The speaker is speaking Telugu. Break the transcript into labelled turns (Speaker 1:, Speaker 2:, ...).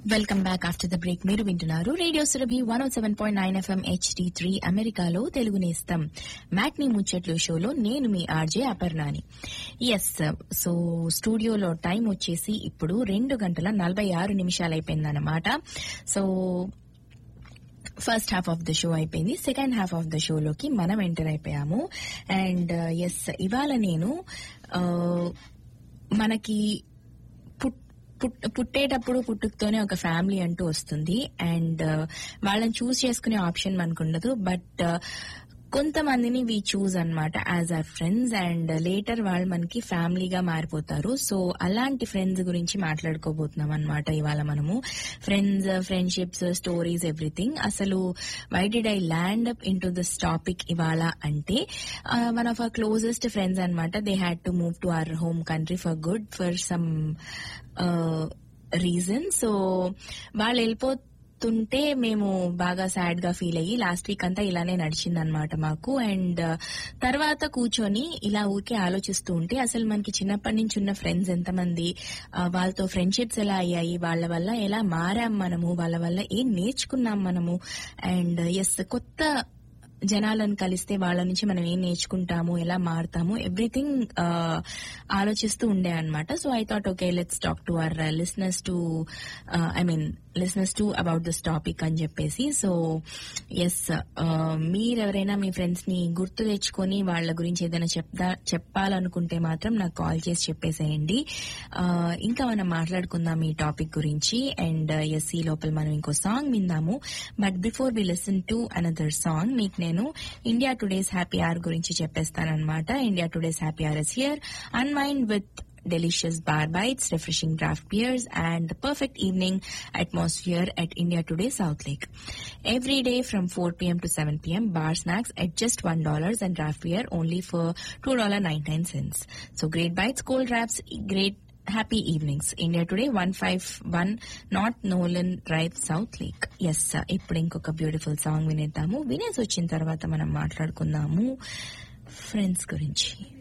Speaker 1: Welcome back after the break మీరు వింటున్నారు radio Surabhi one seven point nine FM HD three అమెరికాలో తెలుగు నేస్తం మ్యాట్నీ ముచ్చట్లు షోలో నేను మీ ఆర్జే అపర్ణాని ఎస్ సో స్టూడియోలో టైం వచ్చేసి ఇప్పుడు రెండు గంటల నలభై ఆరు నిమిషాలు అయిపోయిందన్నమాట so first half of the show అయిపోయింది సెకండ్ హాఫ్ ఆఫ్ ద షోలోకి మనం ఎంటర్ అయిపోయాము అండ్ ఎస్ ఇవాళ నేను ఆ, మనకి పుట్- పుట్- పుట్టేటప్పుడు పుట్టుకతోనే ఒక ఫ్యామిలీ అంటూ వస్తుంది అండ్ వాళ్ళని చూస్ చేసుకునే ఆప్షన్ మనకు ఉండదు బట్ కొంతమందిని వి చూజ్ అన్నమాట as our friends and later వాళ్ళు మనకి ఫ్యామిలీగా మారిపోతారు సో అలాంటి ఫ్రెండ్స్ గురించి మాట్లాడుకోబోతున్నాం అనమాట ఇవాళ మనము ఫ్రెండ్స్ ఫ్రెండ్షిప్స్ స్టోరీస్ ఎవ్రీథింగ్ అసలు why did I land up into this topic ఇవాళ అంటే one of our closest friends అనమాట they had to move to our home country for good for some reason so వాళ్ళు వెళ్ళిపోతుంటే మేము బాగా సాడ్ గా ఫీల్ అయ్యి లాస్ట్ వీక్ అంతా ఇలానే నడిచిందనమాట మాకు అండ్ తర్వాత కూర్చొని ఇలా ఊరికే ఆలోచిస్తూ ఉంటే అసలు మనకి చిన్నప్పటి నుంచి ఉన్న ఫ్రెండ్స్ ఎంతమంది ఆ, వాళ్ళతో ఫ్రెండ్షిప్స్ ఎలా అయ్యాయి వాళ్ళ వల్ల ఎలా మారాం మనము వాళ్ళ వల్ల ఏం నేర్చుకున్నాం మనము అండ్ ఎస్ కొత్త జనాలను కలిస్తే వాళ్ళ నుంచి మనం ఏం నేర్చుకుంటాము ఎలా మారుతాము ఎవ్రీథింగ్ ఆలోచిస్తూ ఉండే అనమాట so I thought okay let's talk to our listeners to I mean listeners to about this topic అని చెప్పేసి సో ఎస్ మీరెవరైనా మీ ఫ్రెండ్స్ ని గుర్తు తెచ్చుకొని వాళ్ళ గురించి ఏదైనా చెప్దా చెప్పాలనుకుంటే మాత్రం నాకు కాల్ చేసి చెప్పేసేయండి Uh, ఇంకా మనం మాట్లాడుకుందాం ఈ టాపిక్ గురించి అండ్ ఎస్ ఈ లోపల మనం ఇంకో సాంగ్ విందాము but before we listen to another song మీకు నేను ఇండియా టుడేస్ హ్యాపీ అవర్ గురించి చెప్పేస్తానన్నమాట India today's happy hour is here unwind with delicious bar bites, refreshing draft beers, and the perfect evening atmosphere at India Today South Lake. Every day from 4 p.m. to 7 p.m., bar snacks at just $1 and draft beer only for $2.99. So great bites, cold drafts, great happy evenings. India Today 151 North Nolan Drive South Lake. Yes ఇప్పుడు ఇంకొక బ్యూటిఫుల్ సాంగ్ వినేద్దాము వినేసి వచ్చిన తర్వాత మనం మాట్లాడుకుందాము ఫ్రెండ్స్ గురించి